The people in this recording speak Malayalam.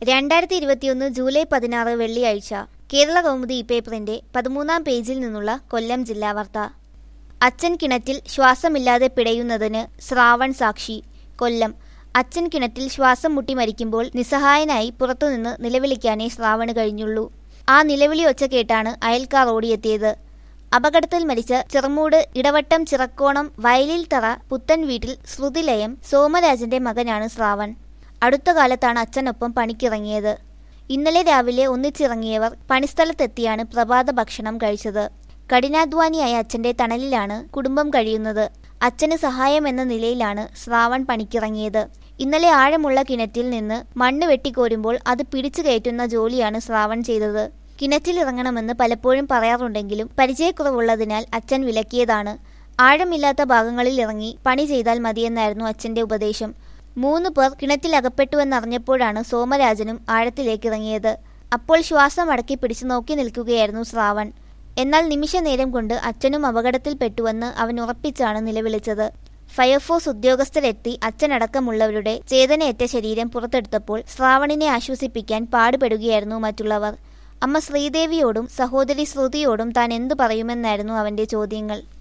രണ്ടായിരത്തി ഇരുപത്തിയൊന്ന് ജൂലൈ പതിനാറ് വെള്ളിയാഴ്ച കേരള കൗമുദി പേപ്പറിന്റെ പതിമൂന്നാം പേജിൽ നിന്നുള്ള കൊല്ലം ജില്ലാ വാർത്ത അച്ഛൻ കിണറ്റിൽ ശ്വാസമില്ലാതെ പിടയുന്നതിന് ശ്രാവൺ സാക്ഷി കൊല്ലം അച്ഛൻ കിണറ്റിൽ ശ്വാസം മുട്ടി മരിക്കുമ്പോൾ നിസ്സഹായനായി പുറത്തുനിന്ന് നിലവിളിക്കാനേ ശ്രാവണ് കഴിഞ്ഞുള്ളൂ ആ നിലവിളി ഒച്ച കേട്ടാണ് അയൽക്കാർ ഓടിയെത്തിയത് അപകടത്തിൽ മരിച്ച ചെറുമൂട് ഇടവട്ടം ചിറക്കോണം വയലിൽ തറ പുത്തൻ വീട്ടിൽ ശ്രുതിലയം സോമരാജന്റെ മകനാണ് ശ്രാവൺ അടുത്ത കാലത്താണ് അച്ഛനൊപ്പം പണിക്കിറങ്ങിയത് ഇന്നലെ രാവിലെ ഒന്നിച്ചിറങ്ങിയവർ പണിസ്ഥലത്തെത്തിയാണ് പ്രഭാത ഭക്ഷണം കഴിച്ചത് കഠിനാധ്വാനിയായ അച്ഛന്റെ തണലിലാണ് കുടുംബം കഴിയുന്നത് അച്ഛന് സഹായം എന്ന നിലയിലാണ് ശ്രാവൺ പണിക്കിറങ്ങിയത് ഇന്നലെ ആഴമുള്ള കിണറ്റിൽ നിന്ന് മണ്ണ് വെട്ടിക്കോരുമ്പോൾ അത് പിടിച്ചു കയറ്റുന്ന ജോലിയാണ് ശ്രാവൺ ചെയ്തത് കിണറ്റിലിറങ്ങണമെന്ന് പലപ്പോഴും പറയാറുണ്ടെങ്കിലും പരിചയക്കുറവുള്ളതിനാൽ അച്ഛൻ വിലക്കിയതാണ് ആഴമില്ലാത്ത ഭാഗങ്ങളിൽ ഇറങ്ങി പണി ചെയ്താൽ മതിയെന്നായിരുന്നു അച്ഛന്റെ ഉപദേശം മൂന്ന് പേർ കിണറ്റിലകപ്പെട്ടുവെന്നറിഞ്ഞപ്പോഴാണ് സോമരാജനും ആഴത്തിലേക്കിറങ്ങിയത് അപ്പോൾ ശ്വാസം അടക്കി പിടിച്ചു നോക്കി നിൽക്കുകയായിരുന്നു ശ്രാവൺ എന്നാൽ നിമിഷ നേരം കൊണ്ട് അച്ഛനും അപകടത്തിൽപ്പെട്ടുവെന്ന് അവൻ ഉറപ്പിച്ചാണ് നിലവിളിച്ചത് ഫയർഫോഴ്സ് ഉദ്യോഗസ്ഥരെത്തി അച്ഛനടക്കമുള്ളവരുടെ ചേതനയേറ്റ ശരീരം പുറത്തെടുത്തപ്പോൾ ശ്രാവണിനെ ആശ്വസിപ്പിക്കാൻ പാടുപെടുകയായിരുന്നു മറ്റുള്ളവർ അമ്മ ശ്രീദേവിയോടും സഹോദരി ശ്രുതിയോടും താൻ എന്തു പറയുമെന്നായിരുന്നു അവന്റെ ചോദ്യങ്ങൾ